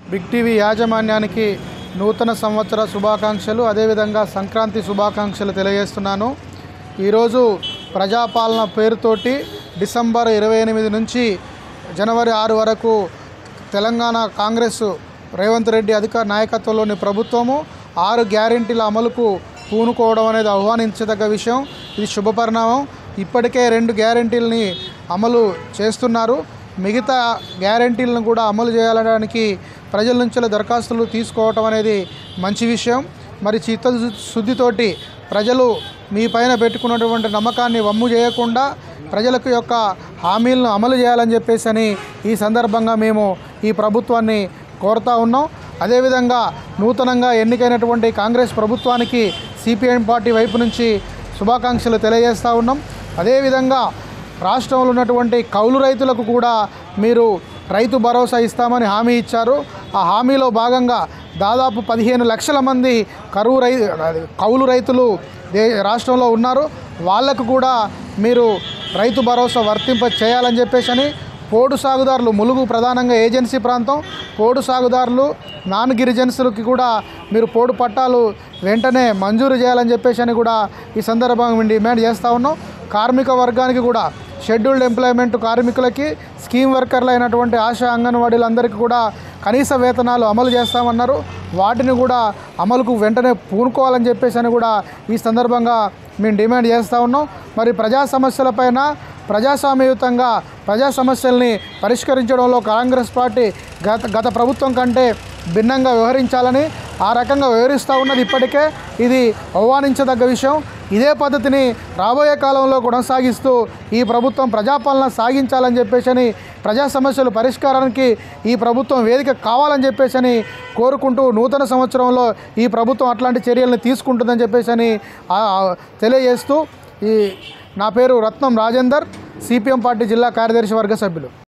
big TV యాజమాన్యానికి నూతన సంవత్సర శుభాకాంక్షలు అదేవిధంగా సంక్రాంతి శుభాకాంక్షలు తెలియజేస్తున్నాను ఈరోజు ప్రజాపాలన పేరుతోటి డిసెంబర్ ఇరవై ఎనిమిది నుంచి జనవరి ఆరు వరకు తెలంగాణ కాంగ్రెస్ రేవంత్ రెడ్డి అధికార నాయకత్వంలోని ప్రభుత్వము ఆరు గ్యారెంటీల అమలుకు పూనుకోవడం అనేది ఆహ్వానించదగ్గ విషయం ఇది శుభపరిణామం ఇప్పటికే రెండు గ్యారెంటీలని అమలు చేస్తున్నారు మిగతా గ్యారెంటీలను కూడా అమలు చేయాలనడానికి ప్రజల నుంచి దరఖాస్తులు తీసుకోవటం అనేది మంచి విషయం మరి చిత్తశుద్ధితోటి ప్రజలు మీ పైన పెట్టుకున్నటువంటి నమ్మకాన్ని వమ్ము చేయకుండా ప్రజలకు యొక్క హామీలను అమలు చేయాలని చెప్పేసి అని ఈ సందర్భంగా మేము ఈ ప్రభుత్వాన్ని కోరుతా ఉన్నాం అదేవిధంగా నూతనంగా ఎన్నికైనటువంటి కాంగ్రెస్ ప్రభుత్వానికి సిపిఎం పార్టీ వైపు నుంచి శుభాకాంక్షలు తెలియజేస్తూ ఉన్నాం అదేవిధంగా రాష్ట్రంలో ఉన్నటువంటి కౌలు రైతులకు కూడా మీరు రైతు భరోసా ఇస్తామని హామీ ఇచ్చారు ఆ హామీలో భాగంగా దాదాపు పదిహేను లక్షల మంది కరువు రై అది కౌలు రైతులు దే రాష్ట్రంలో ఉన్నారు వాళ్లకు కూడా మీరు రైతు భరోసా వర్తింప చేయాలని చెప్పేసి అని పోడు సాగుదారులు ములుగు ప్రధానంగా ఏజెన్సీ ప్రాంతం పోడు సాగుదారులు నాన్ గిరిజన్స్లకి కూడా మీరు పోడు పట్టాలు వెంటనే మంజూరు చేయాలని చెప్పేసి అని కూడా ఈ సందర్భంగా మేము డిమాండ్ చేస్తూ ఉన్నాం కార్మిక వర్గానికి కూడా షెడ్యూల్డ్ ఎంప్లాయ్మెంట్ కార్మికులకి స్కీమ్ వర్కర్లు అయినటువంటి ఆశా అంగన్వాడీలందరికీ కూడా కనీస వేతనాలు అమలు చేస్తామన్నారు వాటిని కూడా అమలుకు వెంటనే పూనుకోవాలని చెప్పేసి అని కూడా ఈ సందర్భంగా మేము డిమాండ్ చేస్తూ ఉన్నాం మరి ప్రజా సమస్యలపైన ప్రజాస్వామ్యయుతంగా ప్రజా సమస్యల్ని పరిష్కరించడంలో కాంగ్రెస్ పార్టీ గత గత ప్రభుత్వం కంటే భిన్నంగా వ్యవహరించాలని ఆ రకంగా వ్యవహరిస్తూ ఉన్నది ఇప్పటికే ఇది ఆహ్వానించదగ్గ విషయం ఇదే పద్ధతిని రాబోయే కాలంలో కొనసాగిస్తూ ఈ ప్రభుత్వం ప్రజాపాలన సాగించాలని చెప్పేసి అని ప్రజా సమస్యలు పరిష్కారానికి ఈ ప్రభుత్వం వేదిక కావాలని చెప్పేసి అని కోరుకుంటూ నూతన సంవత్సరంలో ఈ ప్రభుత్వం అట్లాంటి చర్యలను తీసుకుంటుందని చెప్పేసి అని ఆ, తెలియజేస్తూ ఈ నా పేరు రత్నం రాజేందర్ సిపిఎం పార్టీ జిల్లా కార్యదర్శి వర్గ సభ్యులు